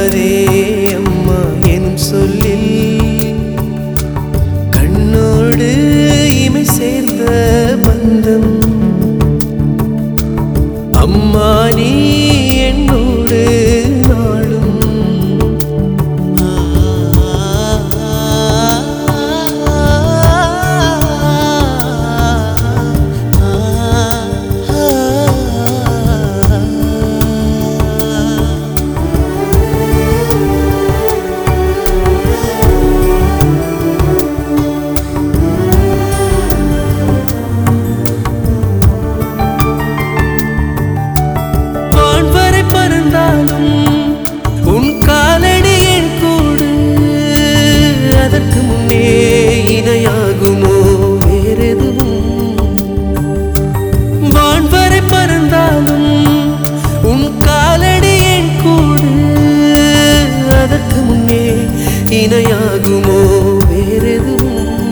தீராதே அம்மா எனும் சொல்லில் கண்ணோடு இமை சேர்ந்த பந்தம் அம்மா நீ என்னோடு நாளும் வான்வரை பறந்தாலும் உன் காலடி என் கூடு அதற்கு முன்னே இணையாகுமோ வேறெதுவும் வான்வரை பறந்தாலும் உன் காலடி என் கூடு அதற்கு முன்னே இணையாகுமோ வேறெதுவும்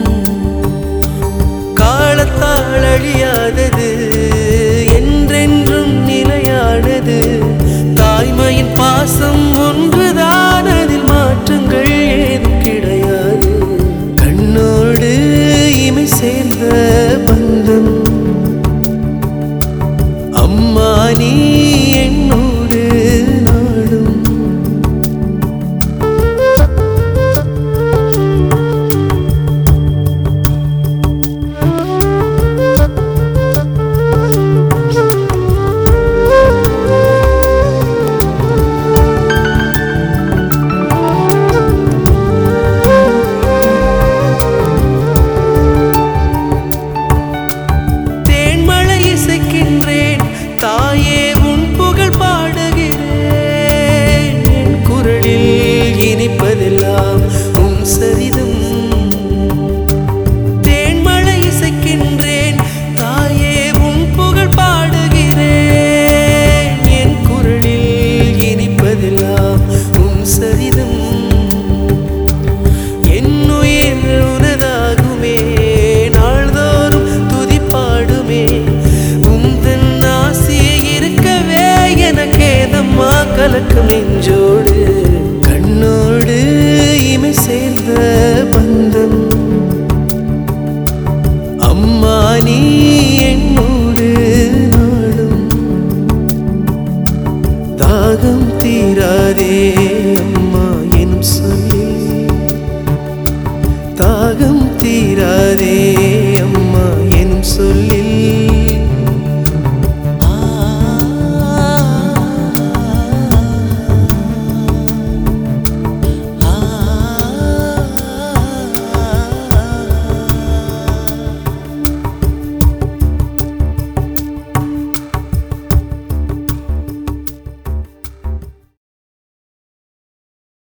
காலத்தால் அழியாதது என்றென்றும் நிலையானது தாய்மையின் பாசம் ஒன்றுதான் அதில் மாற்றங்கள் ஏதும் கிடையாது கண்ணோடு இமை சேர்ந்த பந்தம் அம்மா நீ என்னோடு நாடும் தேன்மழை இசைக்கின்றேன் தாயே உன் புகழ் பாடுகிறேன் என் குரலில் இனிப்பதெல்லாம் உன் சரிதம் தேன்மழை இசைக்கின்றேன் தாயே உன் புகழ் பாடுகிறேன் என் குரலில் இனிப்பதெல்லாம் உன் சரிதம் என்னுயிர் உனதாகுமே நாள்தோறும் துதிப்பாடுமே உந்தன் ஆசிய இருக்கவே எனக்கேதம்மா கலக்கம் நெஞ்சோடு கண்ணோடு இமை சேர்ந்த பந்தம் அம்மா நீ என்னோடு நாடும் தாகம் தீராதே